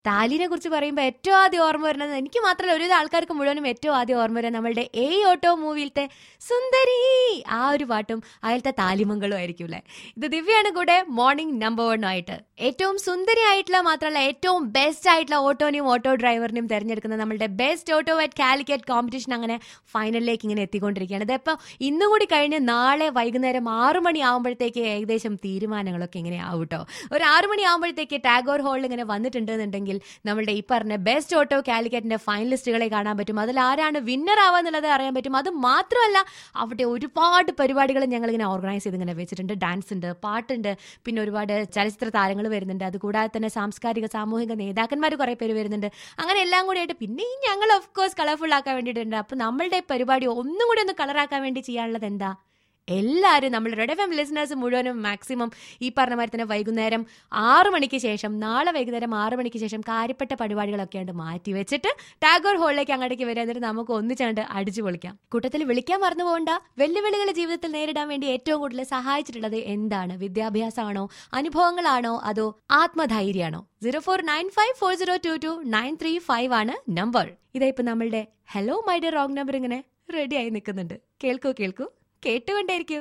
താലിനെ കുറിച്ച് പറയുമ്പോൾ ഏറ്റവും ആദ്യം ഓർമ്മ വരുന്നത് എനിക്ക് മാത്രമല്ല ഒരുവിധ ആൾക്കാർക്ക് മുഴുവനും ഏറ്റവും ആദ്യം ഓർമ്മ വരുന്നത് നമ്മളുടെ എ ഓട്ടോ മൂവിയിലത്തെ സുന്ദരി ആ ഒരു പാട്ടും അതിലത്തെ താലിമംഗളും ആയിരിക്കും അല്ലേ ഇത് ദിവ്യാണ് കൂടെ മോർണിംഗ് നമ്പർ വൺ ആയിട്ട് ഏറ്റവും സുന്ദരി ആയിട്ടുള്ള മാത്രമല്ല ഏറ്റവും ബെസ്റ്റ് ആയിട്ടുള്ള ഓട്ടോനെയും ഓട്ടോ ഡ്രൈവറിനെയും തിരഞ്ഞെടുക്കുന്ന നമ്മളുടെ best auto at Calicut competition അങ്ങനെ ഫൈനലിലേക്ക് ഇങ്ങനെ എത്തിക്കൊണ്ടിരിക്കുകയാണ് ഇതിപ്പോൾ ഇന്നും കൂടി കഴിഞ്ഞ് നാളെ വൈകുന്നേരം ആറു മണി ആകുമ്പോഴത്തേക്ക് ഏകദേശം തീരുമാനങ്ങളൊക്കെ ഇങ്ങനെ ആവും കേട്ടോ ഒരു ആറു മണി ആകുമ്പോഴത്തേക്ക് ടാഗോർ ഹാളിൽ ഇങ്ങനെ വന്നിട്ടുണ്ടെന്നുണ്ടെങ്കിൽ നമ്മളുടെ ഈ പറഞ്ഞ ബെസ്റ്റ് ഓട്ടോ കാലിക്കറ്റിന്റെ ഫൈനലിസ്റ്റുകളെ കാണാൻ പറ്റും അതിൽ ആരാണ് വിന്നർ ആവാന്നുള്ളത് അറിയാൻ പറ്റും അത് മാത്രമല്ല അവിടെ ഒരുപാട് പരിപാടികൾ ഞങ്ങൾ ഇങ്ങനെ ഓർഗനൈസ് ചെയ്ത് ഇങ്ങനെ വെച്ചിട്ടുണ്ട് ഡാൻസ് ഉണ്ട് പാട്ടുണ്ട് പിന്നെ ഒരുപാട് ചലച്ചിത്ര താരങ്ങൾ വരുന്നുണ്ട് അതുകൂടാതെ തന്നെ സാംസ്കാരിക സാമൂഹിക നേതാക്കന്മാർ കുറെ പേര് വരുന്നുണ്ട് അങ്ങനെ എല്ലാം കൂടി ആയിട്ട് പിന്നെയും ഞങ്ങൾ ഓഫ് കോഴ്സ് കളർഫുൾ ആക്കാൻ വേണ്ടിയിട്ടുണ്ട് അപ്പൊ നമ്മളുടെ പരിപാടി ഒന്നും കൂടി ഒന്ന് കളറാക്കാൻ വേണ്ടി ചെയ്യാനുള്ളത് എന്താ എല്ലാവരും നമ്മൾ റെഡ് എഫ് എം ലിസണേഴ്സ് മുഴുവനും മാക്സിമം ഈ പറഞ്ഞ മാതിരി തന്നെ വൈകുന്നേരം ആറ് മണിക്ക് ശേഷം നാളെ വൈകുന്നേരം ആറ് മണിക്ക് ശേഷം കാര്യപ്പെട്ട പരിപാടികളൊക്കെ ആണ്ട് മാറ്റി വെച്ചിട്ട് ടാഗോർ ഹാളിലേക്ക് അങ്ങോട്ടേക്ക് വരിക എന്നിട്ട് നമുക്ക് ഒന്നിച്ചാണ്ട് അടിച്ചു പൊളിക്കാം കൂട്ടത്തിൽ വിളിക്കാൻ മറന്നു പോകണ്ട വെല്ലുവിളികൾ ജീവിതത്തിൽ നേരിടാൻ വേണ്ടി ഏറ്റവും കൂടുതൽ സഹായിച്ചിട്ടുള്ളത് എന്താണ് വിദ്യാഭ്യാസമാണോ അനുഭവങ്ങളാണോ അതോ ആത്മധൈര്യമാണോ zero four nine five four zero two two nine three five ആണ് നമ്പർ ഇതാ ഇപ്പൊ നമ്മളുടെ hello my dear wrong number ഇങ്ങനെ റെഡി ആയി നിൽക്കുന്നുണ്ട് കേൾക്കൂ കേൾക്കൂ കേട്ടുകൊണ്ടേയിരിക്കൂ